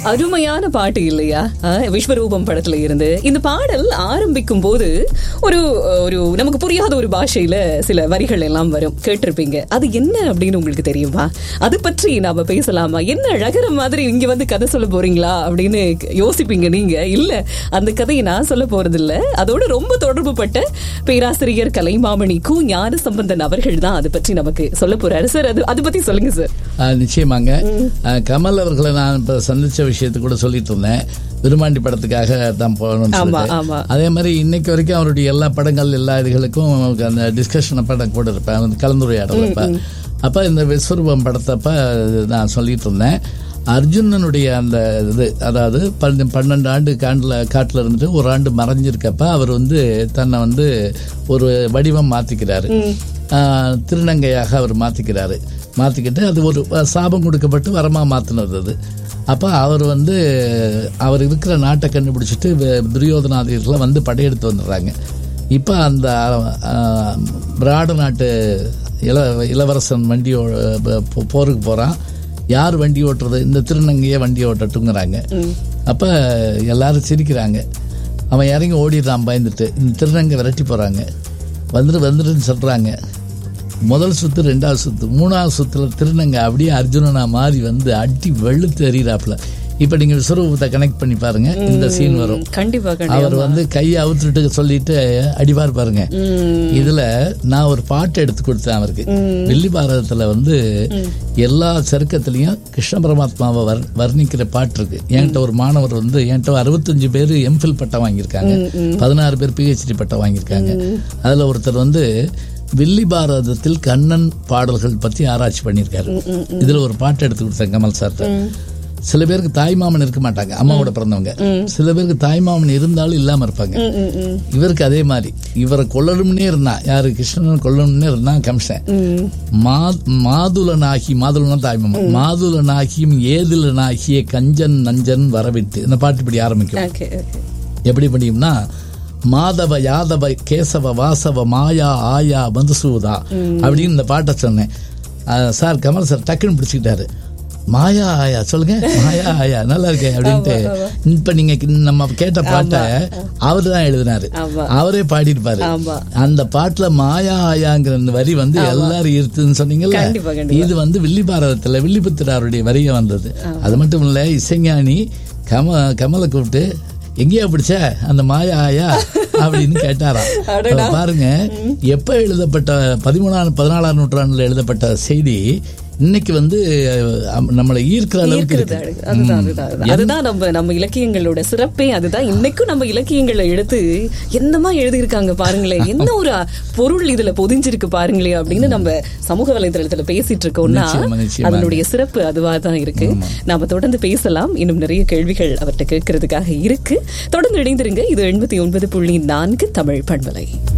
அருமையான பாட்டு இல்லையா அஹ், விஸ்வரூபம் படத்துல இருந்து இந்த பாடல் ஆரம்பிக்கும் போது ஒரு ஒரு நமக்கு புரியாத ஒரு பாஷையில சில வரிகள் எல்லாம் வரும் கேட்டிருப்பீங்க அது என்ன அப்படின்னு உங்களுக்கு தெரியுமா அது பற்றி நாம பேசலாமா என்ன அழகிற மாதிரி இங்க வந்து கதை சொல்ல போறீங்களா அப்படின்னு யோசிப்பீங்க நீங்க இல்ல அந்த கதையை நான் சொல்ல போறது இல்ல அதோட ரொம்ப தொடர்பு பட்ட பேராசிரியர் கலைமாமணி கு ஞான சம்பந்தன் அவர்கள் தான் அதை பற்றி நமக்கு சொல்ல போறாரு சார் அது அது பத்தி சொல்லுங்க சார் ஆ, நிச்சயமாங்க ஆ, கமல் அவர்களை நான் இப்ப சந்திச்ச விஷயத்தை கூட சொல்லிட்டு இருந்தேன் விருமாண்டி படத்துக்காக தான் போகணும்னு ஆமா, சொல்லிட்டு. ஆமா. அதே மாதிரி இன்னைக்கு வரைக்கும் அவருடைய எல்லா படங்கள் எல்லா இதுகளுக்கும் அந்த டிஸ்கஷன் படம் கூட இருப்பேன் அந்த கலந்துரையாடல் இருப்பேன் அப்ப இந்த விஸ்வரூபம் படத்தப்ப நான் சொல்லிட்டு இருந்தேன் அர்ஜுனனுடைய அந்த இது அதாவது பன்ன- பன்னெண்டு ஆண்டு காண்டில் காட்டில் இருந்துட்டு ஒரு ஆண்டு மறைஞ்சிருக்கப்ப அவர் வந்து தன்னை வந்து ஒரு வடிவம் மாத்திக்கிறாரு ஆஹ், திருநங்கையாக அவர் மாத்திக்கிறாரு மாத்திக்கிட்டு அது ஒரு சாபம் கொடுக்கப்பட்டு வரமா மாத்தினது அது அப்போ அவர் வந்து அவர் இருக்கிற நாட்டை கண்டுபிடிச்சிட்டு வே- துரியோதனாதிகளை வந்து படையெடுத்து வந்துடுறாங்க இப்போ அந்த ஆஹ், பிராடு நாட்டு இள இளவரசன் வண்டி ஓ- போ- போருக்கு போகிறான் யார் வண்டி ஓட்டுறது இந்த திருநங்கையே வண்டி ஓட்டட்டுங்கிறாங்க அப்போ எல்லாரும் சிரிக்கிறாங்க அவன் இறங்கி ஓடிடுறான் பயந்துட்டு இந்த திருநங்கை விரட்டி போகிறாங்க வந்துட்டு வந்துட்டுன்னு சொல்கிறாங்க முதல் சுத்து ரெண்டாவது சுத்து மூணாவது சுத்துல திருநங்கை அப்படியே அர்ஜுனனா மாறி வந்து அடி வெளுத்து எறிகிறாப்புல இப்போ நீங்க விஸ்வரூபத்தை கனெக்ட் பண்ணி பாருங்க இந்த சீன் வரும் கண்டிப்பா கண்டிப்பா அவர் வந்து கையை அவுத்துட்டு சொல்லிட்டு அடிபார் பாருங்க இதுல நான் ஒரு பாட்டு எடுத்து கொடுத்தேன் அவருக்கு வெள்ளி பாரதத்துல வந்து எல்லா சருக்கத்திலையும் கிருஷ்ண பரமாத்மாவை வர்- வர்ணிக்கிற பாட்டு இருக்கு என்கிட்ட ஒரு மாணவர் வந்து என்கிட்ட அறுபத்தஞ்சு பேர் எம்ஃபில் பட்டம் வாங்கியிருக்காங்க பதினாறு பேர் பிஹெச்டி பட்டம் வாங்கியிருக்காங்க அதுல ஒருத்தர் வந்து வில்லி பாரதத்தில் கண்ணன் பாடல்கள் பத்தி ஆராய்ச்சி பண்ணியிருக்காரு இதுல ஒரு பாட்டு எடுத்து கொடுத்தேன் கமல் சார்ட்ட சில பேருக்கு தாய்மாமன் இருக்க மாட்டாங்க அம்மாவோட பிறந்தவங்க சில பேருக்கு தாய்மாமன் இருந்தாலும் இல்லாம இருப்பாங்க இவருக்கு அதே மாதிரி இவரை கொல்லணும்னே இருந்தான் யாரு கிருஷ்ணன் கொல்லணும்னே இருந்தான் கம்சன் மா மாதுளனாகி மாதுளனா தாய்மாமன் மாதுளனாகியும் ஏதுலனாகிய கஞ்சன் நஞ்சன் வரவிட்டு இந்த பாட்டு இப்படி ஆரம்பிக்கும் ஓகே ஓகே எப்படி முடியும்னா மாதவ யாதவ கேசவ வாசவ மாயா ஆயா மதுசூதா அப்படின்னு இந்த பாட்டை சொன்னேன் அஹ் சார் கமல் சார் டக்குன்னு பிடிச்சிக்கிட்டாரு மாயா ஆயா சொல்லுங்க மாயா ஆயா நல்லா இருக்கே அப்படின்ட்டு இப்ப நீங்க நம்ம கேட்ட பாட்டை அவரு தான் எழுதினாரு ஆமா. அவரே பாடியிருப்பாரு ஆமா. அந்த பாட்டுல மாயா ஆயாங்கிற அந்த வரி வந்து எல்லாரும் ஈர்த்துன்னு சொன்னீங்கல்ல கண்டிப்பா, கண்டிப்பா. இது வந்து வில்லி பாரதத்துல வில்லிபுத்திராருடைய வரியை வந்தது அது மட்டும் இல்ல இசைஞானி கம கமலை கூப்பிட்டு எங்கேயா பிடிச்ச அந்த மாயா ஆயா அப்படின்னு கேட்டாராம் அடடா. அப்ப பாருங்க எப்ப எழுதப்பட்ட பதிமூணாம் பதினாலாம் நூற்றாண்டுல எழுதப்பட்ட செய்தி இன்னைக்கு வந்து அஹ், நம்மளை ஈர்க்கிற அளவுக்கு ஈர்க்கிறது இருக்கு அழகு. அதுதான் அதுதான் அதுதான். அதுதான் நம்ம நம்ம இலக்கியங்களோட சிறப்பே அதுதான் இன்னைக்கும் நம்ம இலக்கியங்களை எடுத்து என்னமா எழுதியிருக்காங்க பாருங்களேன் என்ன ஒரு பொருள் இதுல பொதிஞ்சிருக்கு பாருங்களேன் அப்படின்னு நம்ம சமூக வலைதளத்துல பேசிட்டு இருக்கோம்னா நிச்சயமா, நிச்சயமா. அதனுடைய சிறப்பு அதுவா தான் இருக்கு நாம தொடர்ந்து பேசலாம் இன்னும் நிறைய கேள்விகள் அவர்கிட்ட கேட்கறதுக்காக இருக்கு தொடர்ந்து இணைந்திருங்க இது எண்பத்தி ஒன்பது புள்ளி நான்கு தமிழ் பண்பலை